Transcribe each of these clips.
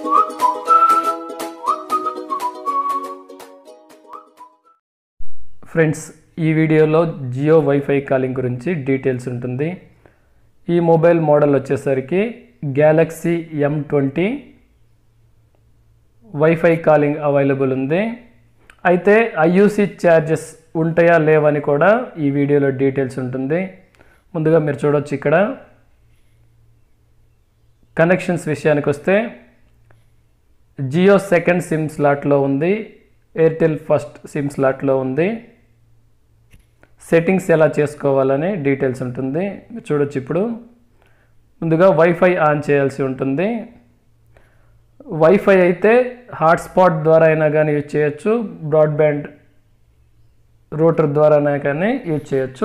friends ఈ వీడియోలో Jio wifi calling గురించి డీటెయిల్స్ ఉంటుంది ఈ మొబైల్ మోడల్ వచ్చేసరికి Galaxy M twenty wifi calling available ఉంది అయితే ఐయూసీ ఛార్జెస్ ఉంటాయా లేవని కూడా ఈ వీడియోలో డీటెయిల్స్ ఉంటుంది ముందుగా మీరు చూడొచ్చు ఇక్కడ కనెక్షన్స్ విషయానికి వస్తే జియో సెకండ్ సిమ్ స్లాట్లో ఉంది ఎయిర్టెల్ ఫస్ట్ సిమ్ స్లాట్లో ఉంది సెట్టింగ్స్ ఎలా చేసుకోవాలని డీటెయిల్స్ ఉంటుంది మీరు చూడొచ్చు ఇప్పుడు ముందుగా వైఫై ఆన్ చేయాల్సి ఉంటుంది వైఫై అయితే హాట్స్పాట్ ద్వారా అయినా కానీ యూజ్ చేయొచ్చు బ్రాడ్బ్యాండ్ రూటర్ ద్వారా అయినా కానీ యూజ్ చేయొచ్చు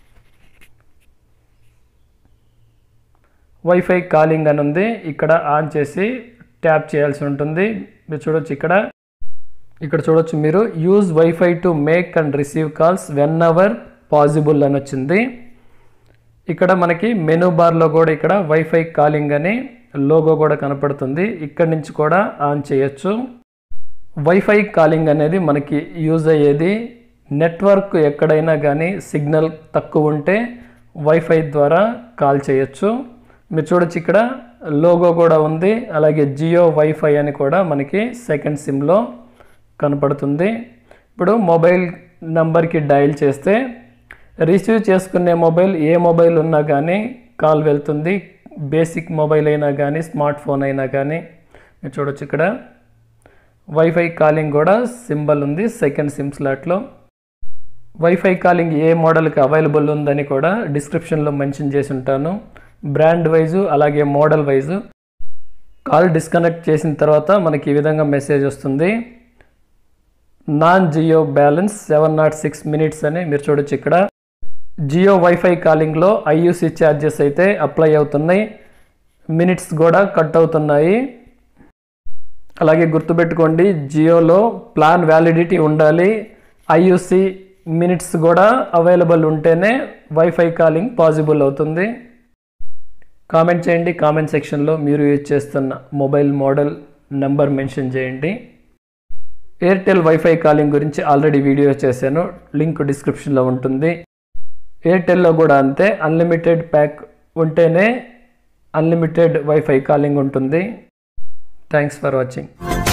వైఫై కాలింగ్ అని ఉంది ఇక్కడ ఆన్ చేసి ట్యాప్ చేయాల్సి ఉంటుంది మీరు చూడొచ్చు ఇక్కడ ఇక్కడ చూడొచ్చు మీరు use wifi to make and receive calls whenever possible అని వచ్చింది ఇక్కడ మనకి మెనూ బార్లో కూడా ఇక్కడ వైఫై కాలింగ్ అని లోగో కూడా కనపడుతుంది ఇక్కడ నుంచి కూడా ఆన్ చేయొచ్చు వైఫై కాలింగ్ అనేది మనకి యూజ్ అయ్యేది నెట్వర్క్ ఎక్కడైనా కానీ సిగ్నల్ తక్కువ ఉంటే వైఫై ద్వారా కాల్ చేయొచ్చు మీరు చూడొచ్చు ఇక్కడ లోగో కూడా ఉంది అలాగే జియో వైఫై అని కూడా మనకి సెకండ్ సిమ్లో కనపడుతుంది ఇప్పుడు మొబైల్ నంబర్కి డయల్ చేస్తే రిసీవ్ చేసుకునే మొబైల్ ఏ మొబైల్ ఉన్నా కానీ కాల్ వెళ్తుంది బేసిక్ మొబైల్ అయినా కానీ స్మార్ట్ ఫోన్ అయినా కానీ మీరు చూడొచ్చు ఇక్కడ వైఫై కాలింగ్ కూడా సింబల్ ఉంది సెకండ్ సిమ్ స్లాట్లో వైఫై కాలింగ్ ఏ మోడల్కి అవైలబుల్ ఉందని కూడా డిస్క్రిప్షన్లో మెన్షన్ చేసి ఉంటాను బ్రాండ్ వైజు అలాగే మోడల్ వైజు కాల్ డిస్కనెక్ట్ చేసిన తర్వాత మనకి ఈ విధంగా మెసేజ్ వస్తుంది non Jio balance seven naught six minutes అని మీరు చూడొచ్చు ఇక్కడ జియో వైఫై కాలింగ్లో ఐయూసీ ఛార్జెస్ అయితే అప్లై అవుతున్నాయి మినిట్స్ కూడా కట్ అవుతున్నాయి అలాగే గుర్తుపెట్టుకోండి జియోలో ప్లాన్ వ్యాలిడిటీ ఉండాలి ఐయూసీ మినిట్స్ కూడా అవైలబుల్ ఉంటేనే వైఫై కాలింగ్ పాసిబుల్ అవుతుంది కామెంట్ చేయండి కామెంట్ సెక్షన్లో మీరు యూజ్ చేస్తున్న మొబైల్ మోడల్ నెంబర్ మెన్షన్ చేయండి ఎయిర్టెల్ వైఫై కాలింగ్ గురించి ఆల్రెడీ వీడియో చేశాను లింక్ డిస్క్రిప్షన్లో ఉంటుంది ఎయిర్టెల్లో కూడా అంతే అన్లిమిటెడ్ ప్యాక్ ఉంటేనే అన్లిమిటెడ్ వైఫై కాలింగ్ ఉంటుంది థ్యాంక్స్ ఫర్ వాచింగ్